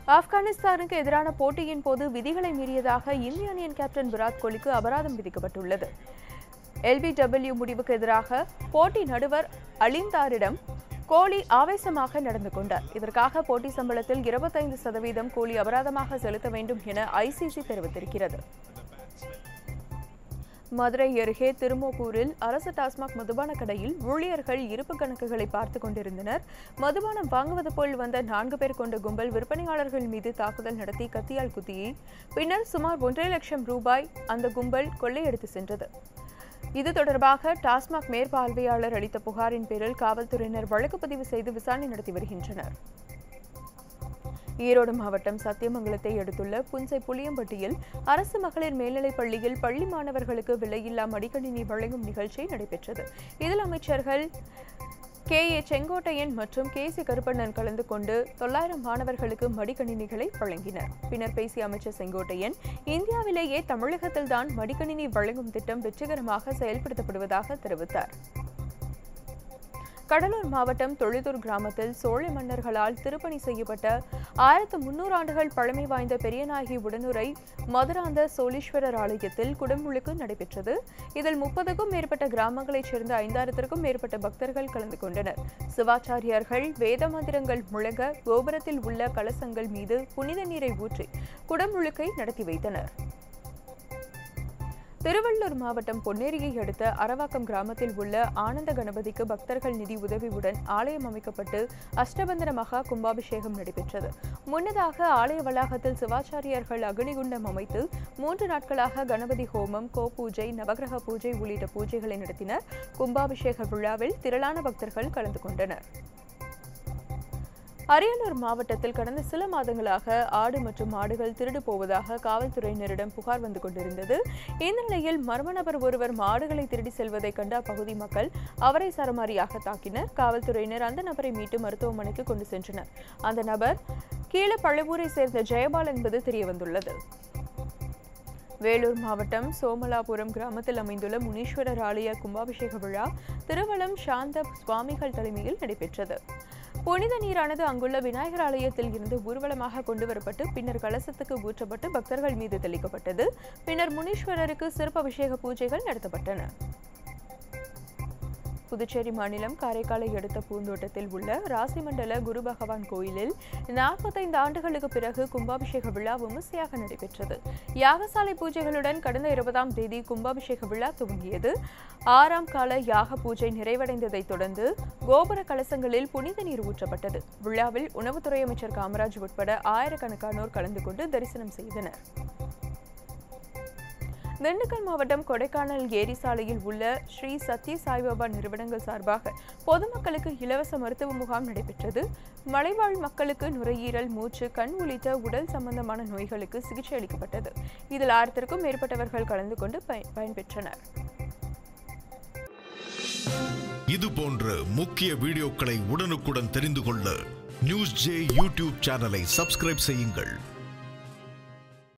ஆப்கானிஸ்தானுக்கு எதிரான போட்டியின் போது விதிகளை மீறியதாக இந்திய அணியின் கேப்டன் விராட் கோலிக்கு அபராதம் விதிக்கப்பட்டுள்ளது எல்பிடபிள்யூ முடிவுக்கு எதிராக போட்டி நடுவர் அலிந்தாரிடம் கோலி ஆவேசமாக நடந்து கொண்டார் இதற்காக போட்டி சம்பளத்தில் இருபத்தைந்து சதவீதம் கோலி அபராதமாக செலுத்த வேண்டும் என ஐசிசி தெரிவித்திருக்கிறது மதுரை அருகே திருமோகூரில் அரசு டாஸ்மாக் மதுபான கடையில் ஊழியர்கள் இருப்பு கணக்குகளை பார்த்து கொண்டிருந்தனர் மதுபானம் வாங்குவது போல் வந்த நான்கு பேர் கொண்ட கும்பல் விற்பனையாளர்கள் மீது தாக்குதல் நடத்தி கத்தியால் குத்தி பின்னர் சுமார் ஒன்றரை லட்சம் ரூபாய் அந்த கும்பல் கொள்ளையடித்து சென்றது இது தொடர்பாக டாஸ்மாக் மேற்பார்வையாளர் அளித்த புகாரின் பேரில் காவல்துறையினர் வழக்கு பதிவு செய்து விசாரணை நடத்தி வருகின்றனர் ஈரோடு மாவட்டம் சத்தியமங்கலத்தை அடுத்துள்ள புன்சை புளியம்பட்டியில் அரசு மகளிர் மேல்நிலைப் பள்ளியில் பள்ளி மாணவர்களுக்கு விலையில்லா மடிக்கணினி வழங்கும் நிகழ்ச்சி நடைபெற்றது இதில் அமைச்சர்கள் கே ஏ செங்கோட்டையன் மற்றும் கே சி கருப்பண்ணன் கலந்து கொண்டு தொள்ளாயிரம் மாணவர்களுக்கு மடிக்கணினிகளை வழங்கினர் பின்னர் பேசிய அமைச்சர் செங்கோட்டையன் இந்தியாவிலேயே தமிழகத்தில்தான் மடிக்கணினி வழங்கும் திட்டம் வெற்றிகரமாக செயல்படுத்தப்படுவதாக தெரிவித்தார் கடலூர் மாவட்டம் தொழுதூர் கிராமத்தில் சோழ மன்னர்களால் திருப்பணி செய்யப்பட்ட ஆயிரத்து முன்னூறு ஆண்டுகள் பழமை வாய்ந்த பெரியநாயகி உடனுரை மதுராந்த சோழீஸ்வரர் ஆலயத்தில் குடமுழுக்கு நடைபெற்றது இதில் முப்பதுக்கும் மேற்பட்ட கிராமங்களைச் சேர்ந்த ஐந்தாயிரத்திற்கும் மேற்பட்ட பக்தர்கள் கலந்து கொண்டனர் சிவாச்சாரியார்கள் வேத மந்திரங்கள் முழங்க கோபுரத்தில் உள்ள கலசங்கள் மீது புனித நீரை ஊற்றி குடமுழுக்கை நடத்தி வைத்தனர் திருவள்ளூர் மாவட்டம் பொன்னேரியை அடுத்த அரவாக்கம் கிராமத்தில் உள்ள ஆனந்த கணபதிக்கு பக்தர்கள் நிதி உதவியுடன் ஆலயம் அமைக்கப்பட்டு அஷ்டபந்தன மகா கும்பாபிஷேகம் நடைபெற்றது முன்னதாக ஆலய வளாகத்தில் சிவாச்சாரியார்கள் அக்னிகுண்டம் அமைத்து மூன்று நாட்களாக கணபதி ஹோமம் கோ பூஜை நவகிரக பூஜை உள்ளிட்ட பூஜைகளை நடத்தினர் கும்பாபிஷேக விழாவில் திரளான பக்தர்கள் கலந்து கொண்டனர் அரியலூர் மாவட்டத்தில் கடந்த சில மாதங்களாக ஆடு மற்றும் மாடுகள் திருடு போவதாக காவல்துறையினரிடம் புகார் வந்து கொண்டிருந்தது இந்த நிலையில் மர்ம நபர் ஒருவர் மாடுகளை திருடி செல்வதை கண்ட அப்பகுதி மக்கள் அவரை சரமாரியாக தாக்கினர் காவல்துறையினர் அந்த நபரை மீட்டு மருத்துவமனைக்கு கொண்டு சென்றனர் அந்த நபர் கீழ பழுவூரை சேர்ந்த ஜெயபால் என்பது தெரியவந்துள்ளது வேலூர் மாவட்டம் சோமலாபுரம் கிராமத்தில் அமைந்துள்ள முனீஸ்வரர் ஆலய கும்பாபிஷேக விழா திருவளம் சாந்த சுவாமிகள் தலைமையில் நடைபெற்றது புனித நீரானது அங்குள்ள விநாயகர் ஆலயத்தில் இருந்து ஊர்வலமாக கொண்டு வரப்பட்டு பின்னர் கலசத்துக்கு ஊற்றப்பட்டு பக்தர்கள் மீது தெளிக்கப்பட்டது பின்னர் முனீஸ்வரருக்கு சிறப்பு அபிஷேக பூஜைகள் நடத்தப்பட்டன புதுச்சேரி மாநிலம் காரைக்காலை அடுத்த பூந்தோட்டத்தில் உள்ள ராசிமண்டல குரு பகவான் கோயிலில் நாற்பத்தைந்து ஆண்டுகளுக்கு பிறகு கும்பாபிஷேக விழா விமர்சையாக நடைபெற்றது யாகசாலை பூஜைகளுடன் கடந்த இருபதாம் தேதி கும்பாபிஷேக விழா துவங்கியது ஆறாம் கால யாக பூஜை நிறைவடைந்ததைத் தொடர்ந்து கோபுர கலசங்களில் புனித நீர் ஊற்றப்பட்டது விழாவில் உணவுத்துறை அமைச்சர் காமராஜ் உட்பட ஆயிரக்கணக்கானோர் கலந்து கொண்டு தரிசனம் செய்தனர் திண்டுக்கல் மாவட்டம் கொடைக்கானல் ஏரி சாலையில் உள்ள ஸ்ரீ சத்ய சாய்பாபா நிறுவனங்கள் சார்பாக பொதுமக்களுக்கு இலவச மருத்துவ முகாம் நடைபெற்றது மலைவாழ் மக்களுக்கு நுரையீரல் மூச்சு கண் உள்ளிட்ட உடல் சம்பந்தமான நோய்களுக்கு சிகிச்சை அளிக்கப்பட்டது இதில் ஆயிரத்திற்கும் மேற்பட்டவர்கள் கலந்து கொண்டு பயன் பயன்பெற்றனர் இது போன்ற முக்கிய வீடியோக்களை உடனுக்குடன் தெரிந்து கொள்ள நியூஸ் ஜே யூடியூப் சேனலை சப்ஸ்கிரைப் செய்யுங்கள்